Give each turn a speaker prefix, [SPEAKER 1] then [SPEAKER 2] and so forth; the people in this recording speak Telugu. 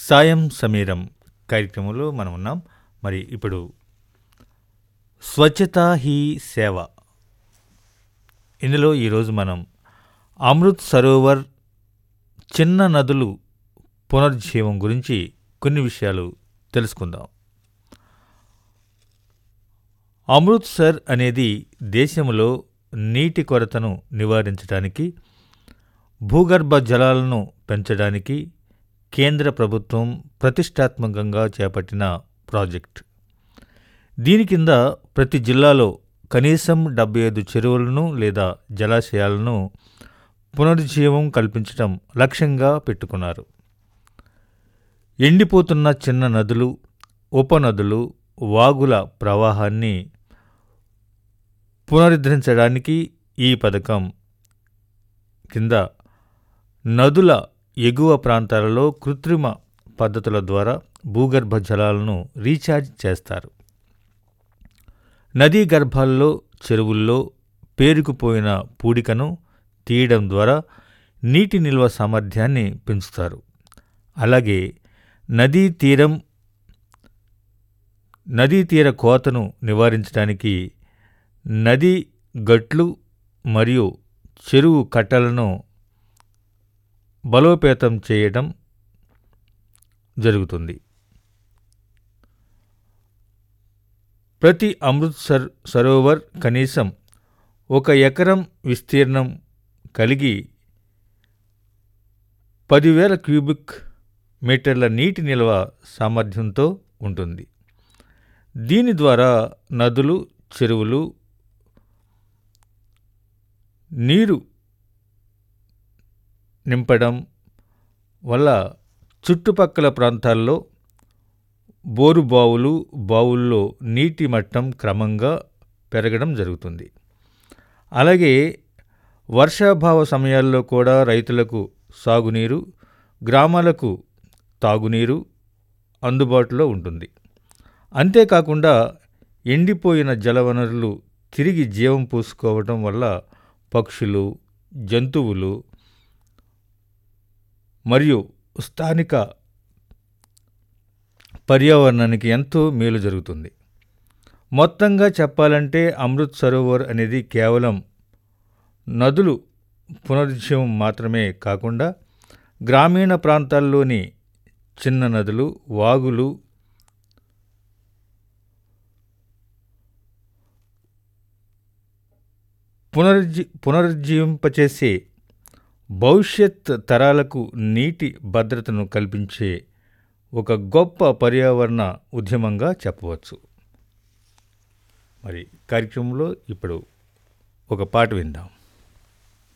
[SPEAKER 1] సాయం సమీరం కార్యక్రమంలో మనం ఉన్నాం మరి ఇప్పుడు స్వచ్ఛత హీ సేవ ఇందులో ఈరోజు మనం అమృత్ సరోవర్ చిన్న నదులు పునరుజ్జీవం గురించి కొన్ని విషయాలు తెలుసుకుందాం అమృత్సర్ అనేది దేశంలో నీటి కొరతను నివారించడానికి భూగర్భ జలాలను పెంచడానికి కేంద్ర ప్రభుత్వం ప్రతిష్టాత్మకంగా చేపట్టిన ప్రాజెక్ట్ దీని కింద ప్రతి జిల్లాలో కనీసం డెబ్బై ఐదు చెరువులను లేదా జలాశయాలను పునరుజ్జీవం కల్పించడం లక్ష్యంగా పెట్టుకున్నారు ఎండిపోతున్న చిన్న నదులు ఉపనదులు వాగుల ప్రవాహాన్ని పునరుద్ధరించడానికి ఈ పథకం కింద నదుల ఎగువ ప్రాంతాలలో కృత్రిమ పద్ధతుల ద్వారా భూగర్భ జలాలను రీఛార్జ్ చేస్తారు నదీ గర్భాల్లో చెరువుల్లో పేరుకుపోయిన పూడికను తీయడం ద్వారా నీటి నిల్వ సామర్థ్యాన్ని పెంచుతారు అలాగే నదీ తీరం నదీ తీర కోతను నివారించడానికి నదీ గట్లు మరియు చెరువు కట్టలను బలోపేతం చేయడం జరుగుతుంది ప్రతి అమృత్సర్ సరోవర్ కనీసం ఒక ఎకరం విస్తీర్ణం కలిగి పదివేల క్యూబిక్ మీటర్ల నీటి నిల్వ సామర్థ్యంతో ఉంటుంది దీని ద్వారా నదులు చెరువులు నీరు నింపడం వల్ల చుట్టుపక్కల ప్రాంతాల్లో బోరు బావులు బావుల్లో నీటి మట్టం క్రమంగా పెరగడం జరుగుతుంది అలాగే వర్షాభావ సమయాల్లో కూడా రైతులకు సాగునీరు గ్రామాలకు తాగునీరు అందుబాటులో ఉంటుంది అంతేకాకుండా ఎండిపోయిన జలవనరులు తిరిగి జీవం పూసుకోవటం వల్ల పక్షులు జంతువులు మరియు స్థానిక పర్యావరణానికి ఎంతో మేలు జరుగుతుంది మొత్తంగా చెప్పాలంటే అమృత్ సరోవర్ అనేది కేవలం నదులు పునరుజ్జీవం మాత్రమే కాకుండా గ్రామీణ ప్రాంతాల్లోని చిన్న నదులు వాగులు పునరుజ్జీ పునరుజ్జీవింపచేసే భవిష్యత్ తరాలకు నీటి భద్రతను కల్పించే ఒక గొప్ప పర్యావరణ ఉద్యమంగా చెప్పవచ్చు మరి కార్యక్రమంలో ఇప్పుడు ఒక పాట విందాం